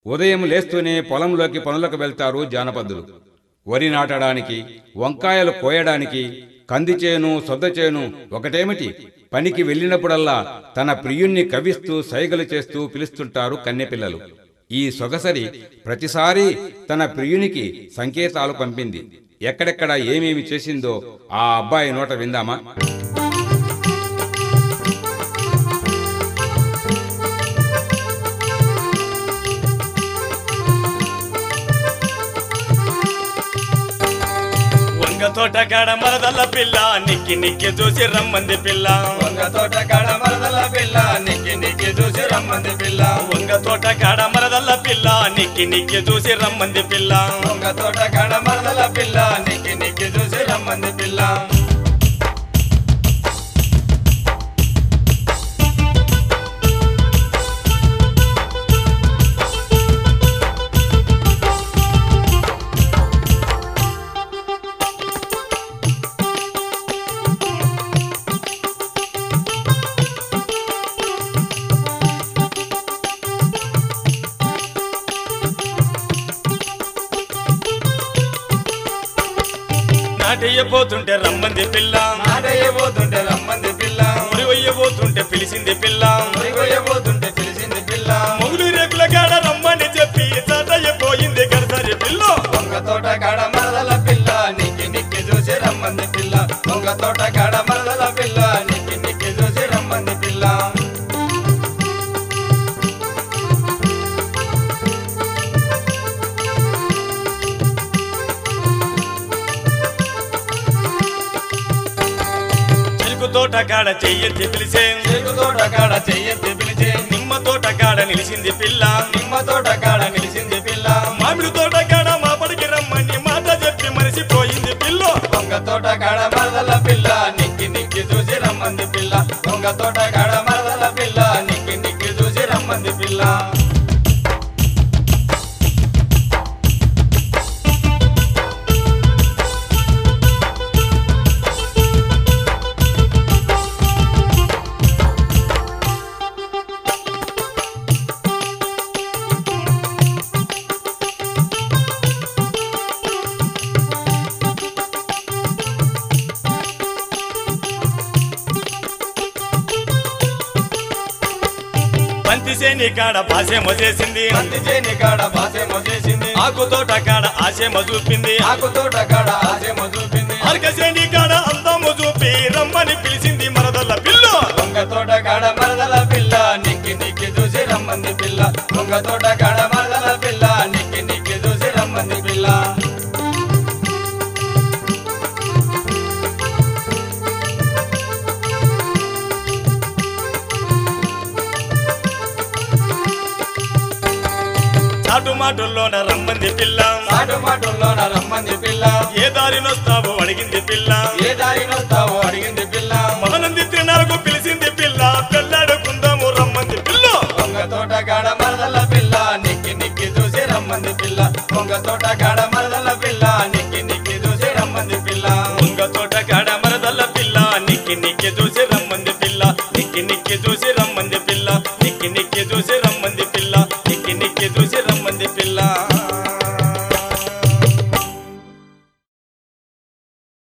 ఉదయం లేస్తూనే పొలంలోకి పనులకు వెళ్తారు జానపదులు వరి నాటడానికి వంకాయలు కోయడానికి కంది చేను సొద్ద చేను ఒకటేమిటి పనికి వెళ్ళినప్పుడల్లా తన ప్రియుణ్ణి కవిస్తూ సైగలు చేస్తూ పిలుస్తుంటారు కన్నెపిల్లలు ఈ సొగసరి ప్రతిసారి తన ప్రియునికి సంకేతాలు పంపింది ఎక్కడెక్కడ ఏమేమి చేసిందో ఆ అబ్బాయి నోట విందామా వంగ తోట కాడ మరదల్ల పిల్ల నిక్కి నిక్కి చూసి రమ్మంది పిల్ల వంగ తోట కాడ మరదల పిల్ల నిక్కి నిక్కి చూసి రమ్మంది పిల్ల వంగ తోట కాడ మరదల్ల పిల్ల నిక్కి నిక్కి చూసి రమ్మంది పిల్ల వంగ తోట కాడ మరదల పిల్ల నిక్కి నిక్కి చూసి రమ్మంది పిల్ల నాటయ్యబోతుంటే రమ్మంది పిల్ల నాటయ్యబోతుంటే రమ్మంది పిల్ల మురివయ్యబోతుంటే పిలిచింది పిల్ల మురిగొయ్యబోతుంటే పిలిచింది పిల్ల మొగుడు రేకుల కాడ రమ్మని చెప్పి తాతయ్యపోయింది గడసరి పిల్ల వంగ తోట కాడ మరదల పిల్ల నిక్కి నిక్కి చూసి రమ్మంది పిల్ల వంగ తోట కాడ మరదల పిల్ల నిక్కి నిక్కి చూసి రమ్మంది పిల్ల చెరుకు తోట కాడ చెయ్యెత్తి పిలిచే చెరుకు తోట కాడ చెయ్యెత్తి పిలిచి నిమ్మ తోట కాడ నిలిచింది పిల్ల నిమ్మ తోట కాడ నిలిచింది పిల్ల మామిడి తోట కాడ మా పడికి రమ్మని మాట చెప్పి మరిసిపోయింది పిల్ల దొంగ తోట కాడ మరదల పిల్ల నిక్కి నిక్కి చూసి రమ్మంది పిల్ల దొంగ తోట కాడ మరదల పిల్ల నిక్కి నిక్కి చూసి రమ్మంది పిల్ల బంతి సేని కాడ పాసేమో చేసింది మంది చేని కాడ బాసేమో చేసింది ఆకు తోట కాడ ఆశేమో చూపింది ఆకు తోట కాడ ఆసేమో చూపింది అరక సేని కాడ అందము చూపి రమ్మని పిలిచింది మరదల్ల పిల్ల దొంగ తోట కాడ మరదల పిల్ల నిక్కి నిక్కి చూసి రమ్మంది పిల్ల దొంగ తోట కాడ మరదల పిల్ల నిక్కి నిక్కి చూసి రమ్మంది పిల్ల చాటు మాటల్లోన రమ్మంది పిల్ల మాటు మాటుల్లోన రమ్మంది పిల్ల ఏ దారినొస్తావో అడిగింది పిల్ల ఏ దారినొస్తావో అడిగింది పిల్ల మహనంది తిన్నారకు పిలిచింది పిల్ల పెళ్ళాడుకుందాము రమ్మంది పిల్ల దొంగ తోట కాడ మరదల పిల్ల నిక్కి నిక్కి చూసి రమ్మంది పిల్ల దొంగ తోట కాడ మరదల పిల్ల నిక్కి నిక్కి చూసి రమ్మంది పిల్ల ఉంగ తోట కాడ మరదల్ల పిల్ల నిక్కి నిక్కి చూసి